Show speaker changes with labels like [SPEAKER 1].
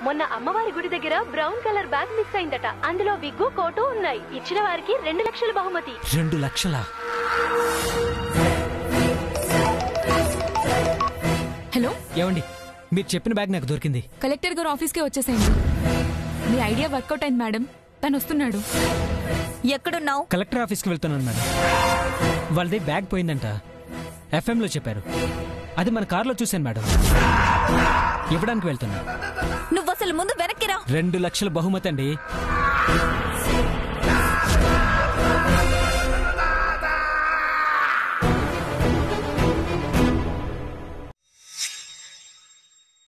[SPEAKER 1] మొన్న అమ్మవారి గుడి దగ్గర బ్రౌన్ కలర్ బ్యాగ్ మిస్ అయిందట అందులో విగ్గు కోటు ఉన్నాయి ఇచ్చిన వారికి రెండు లక్షల బహుమతి
[SPEAKER 2] రెండు లక్షలా
[SPEAKER 3] హలో
[SPEAKER 2] ఏమండి మీరు చెప్పిన బ్యాగ్ నాకు దొరికింది
[SPEAKER 3] కలెక్టర్ గారు ఆఫీస్కి వచ్చేసేయండి మీ ఐడియా వర్కౌట్ అయింది మేడం తను వస్తున్నాడు
[SPEAKER 4] ఎక్కడున్నావు
[SPEAKER 2] కలెక్టర్ ఆఫీస్కి వెళ్తున్నాను మేడం వాళ్ళది బ్యాగ్ పోయిందంట FM లో చెప్పారు అది మన కార్లో చూశాను మేడం ఇవ్వడానికి వెళ్తున్నా
[SPEAKER 4] నువ్వు అసలు ముందు వెనక్కిరా
[SPEAKER 2] రెండు లక్షల బహుమతి అండి